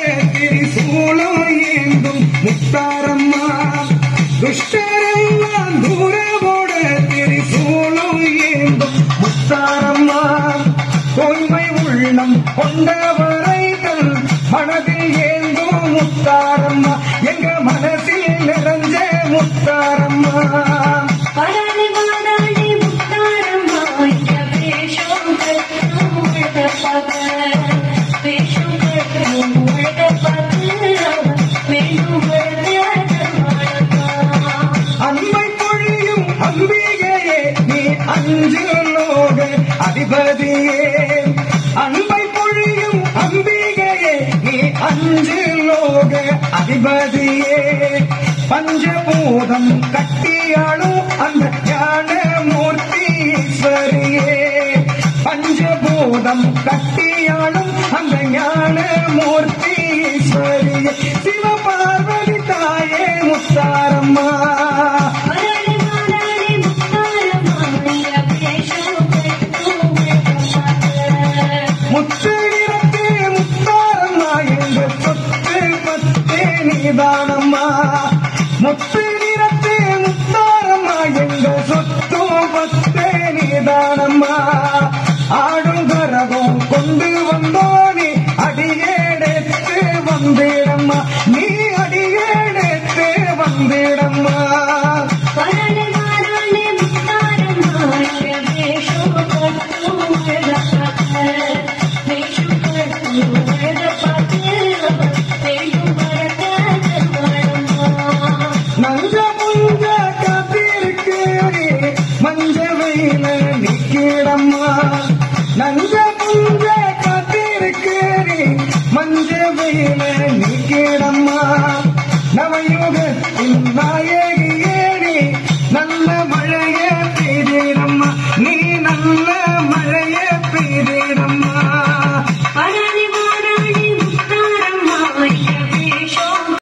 திரிசூலம் ஏந்தும் முத்தாரம்மா துஷ்டரெல்லாம் தூரவோட திரிசூலம் ஏந்தும் முத்தாரம்மா தூய்மை உள்ளம் கொண்டவரைகள் மனதில் ஏந்தும் முத்தாரம்மா எங்க மனசில் நிறைஞ்ச முத்தாரம்மா பரணி மாடாடி முத்தாரம்மா இந்த வேஷம் கட்டும் உலக பக வேஷம் கட்டும் உலக பக வேண்டும் அன்பை பொழியும் அம்பிகையே நீ அஞ்சலோக அதிபதியே அன்பை பொழியும் அம்பிகையே நீ அஞ்சலோக அதிபதியே பஞ்சபூதம் கட்டியாளும் அந்த ஞான மூர்த்தி ஈஸ்வரியே பஞ்சபூதம் கட்டியாளும் அந்த ஞான மூர்த்தி ஈஸ்வரியே சிவபார்வதி தாயே முத்தாரம்மா பரணி மாடாடி முத்தாரம்மா இந்த வேஷம் கட்டும் உலக பக முத்து நிறத்தே முத்தாரம்மா என்ற சொத்து பத்தே நீதானம்மா முத்து நிறத்தே முத்தாரம்மா எங்க சொத்து பத்தே நீதானம்மா ஆடும் கரகம் கொண்டு வந்தோனே அடியேடத்து வந்திடம்மா நீ அடியேடத்து வந்திடம்மா பரணி மாடாடி முத்தாரம்மா இந்த வேஷம் கட்டும் உலக பக வேஷம் கட்டும் உலக பக வேண்டும் நஞ்ச புஞ்ச காத்திருக்கு மஞ்ச வெயில நிக்கிடம்மா நஞ்ச புஞ்ச காத்திருக்கு மஞ்ச வெயில நிக்கிடம்மா நவயுகத்தின் நாய